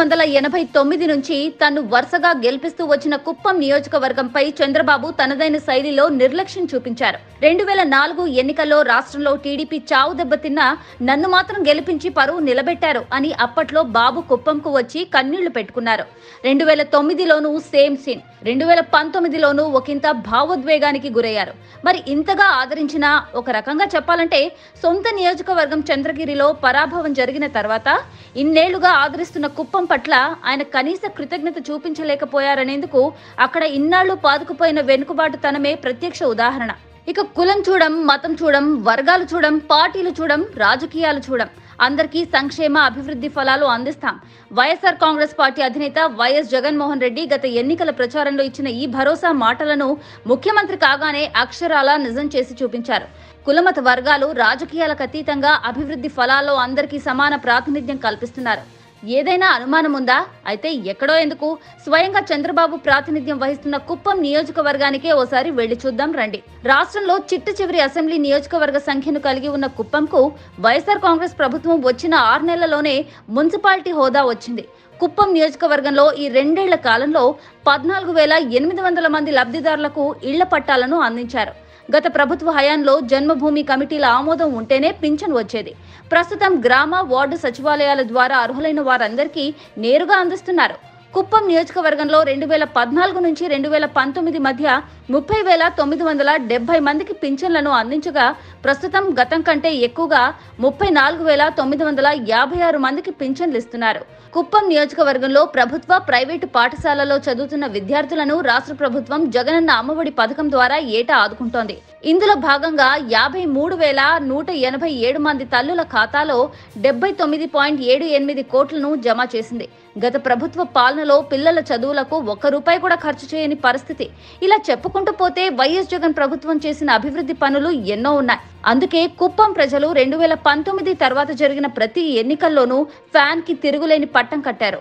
వందల ఎనభై తొమ్మిది నుంచి తను వరుసగా గెలిపిస్తూ వచ్చిన కుప్పం నియోజకవర్గంపై చంద్రబాబు తనదైన శైలిలో నిర్లక్ష్యం చూపించారు రెండు వేల నాలుగు ఎన్నికల్లో రాష్ట్రంలో టీడీపీ చావు దెబ్బతిన్నా నన్ను మాత్రం గెలిపించి పరువు నిలబెట్టారు అని అప్పట్లో బాబు కుప్పంకు వచ్చి కన్నీళ్లు పెట్టుకున్నారు రెండు వేల తొమ్మిదిలోనూ సేమ్ సీన్ రెండు వేల పంతొమ్మిదిలోనూ ఒకంత భావోద్వేగానికి గురయ్యారు మరి ఇంతగా ఆదరించిన ఒక రకంగా చెప్పాలంటే సొంత నియోజకవర్గం చంద్రగిరిలో పరాభవం జరిగిన తర్వాత ఇన్నేళ్లుగా ఆదరిస్తున్న కుప్పం పట్ల ఆయన కనీస కృతజ్ఞత చూపించలేకపోయారనేందుకు అక్కడ ఇన్నాళ్లు పాదుకుపోయిన వెనుకబాటుతనమే ప్రత్యక్ష ఉదాహరణ ఇక కులం చూడం మతం చూడం వర్గాలు చూడం పార్టీలు చూడం రాజకీయాలు చూడం అందరికీ సంక్షేమ అభివృద్ధి ఫలాలు అందిస్తాం వైఎస్ఆర్ కాంగ్రెస్ పార్టీ అధినేత వైఎస్ జగన్మోహన్ రెడ్డి గత ఎన్నికల ప్రచారంలో ఇచ్చిన ఈ భరోసా మాటలను ముఖ్యమంత్రి కాగానే అక్షరాలా నిజం చేసి చూపించారు కులమత వర్గాలు రాజకీయాలకు అతీతంగా అభివృద్ధి ఫలాల్లో అందరికీ సమాన ప్రాతినిధ్యం కల్పిస్తున్నారు ఏదైనా అనుమానం ఉందా అయితే ఎక్కడో ఎందుకు స్వయంగా చంద్రబాబు ప్రాతినిధ్యం వహిస్తున్న కుప్పం నియోజకవర్గానికే ఓసారి వెళ్లి చూద్దాం రండి రాష్ట్రంలో చిట్ట చివరి అసెంబ్లీ నియోజకవర్గ సంఖ్యను కలిగి ఉన్న కుప్పంకు వైఎస్ఆర్ కాంగ్రెస్ ప్రభుత్వం వచ్చిన ఆరు నెలల్లోనే మున్సిపాలిటీ హోదా వచ్చింది కుప్పం నియోజకవర్గంలో ఈ రెండేళ్ల కాలంలో పద్నాలుగు వేల ఎనిమిది వందల మంది లబ్ధిదారులకు ఇళ్ల పట్టాలను అందించారు గత ప్రభుత్వ హయాంలో జన్మభూమి కమిటీల ఆమోదం ఉంటేనే పింఛన్ వచ్చేది ప్రస్తుతం గ్రామ వార్డు సచివాలయాల ద్వారా అర్హులైన వారందరికీ నేరుగా అందిస్తున్నారు కుప్పం నియోజకవర్గంలో రెండు వేల పద్నాలుగు నుంచి రెండు వేల పంతొమ్మిది మధ్య ముప్పై వేల తొమ్మిది వందల డెబ్బై మందికి పింఛన్లను అందించగా ప్రస్తుతం గతం కంటే ఎక్కువగా ముప్పై నాలుగు వేల తొమ్మిది వందల యాభై ఆరు మందికి పింఛన్లు ఇస్తున్నారు కుప్పం నియోజకవర్గంలో ప్రభుత్వ ప్రైవేటు పాఠశాలలో చదువుతున్న విద్యార్థులను రాష్ట్ర ప్రభుత్వం జగనన్న అమ్మఒడి పథకం ద్వారా ఏటా ఆదుకుంటోంది ఇందులో భాగంగా యాభై మూడు వేల నూట ఎనభై ఏడు మంది తల్లుల ఖాతాలో డెబ్బై తొమ్మిది పాయింట్ ఏడు ఎనిమిది కోట్లను జమ చేసింది గత ప్రభుత్వ పాలనలో పిల్లల చదువులకు ఒక్క రూపాయి కూడా ఖర్చు చేయని పరిస్థితి ఇలా చెప్పుకుంటూ పోతే వైఎస్ జగన్ ప్రభుత్వం చేసిన అభివృద్ధి పనులు ఎన్నో ఉన్నాయి అందుకే కుప్పం ప్రజలు రెండు వేల పంతొమ్మిది తర్వాత జరిగిన ప్రతి ఎన్నికల్లోనూ ఫ్యాన్ కి తిరుగులేని పట్టం కట్టారు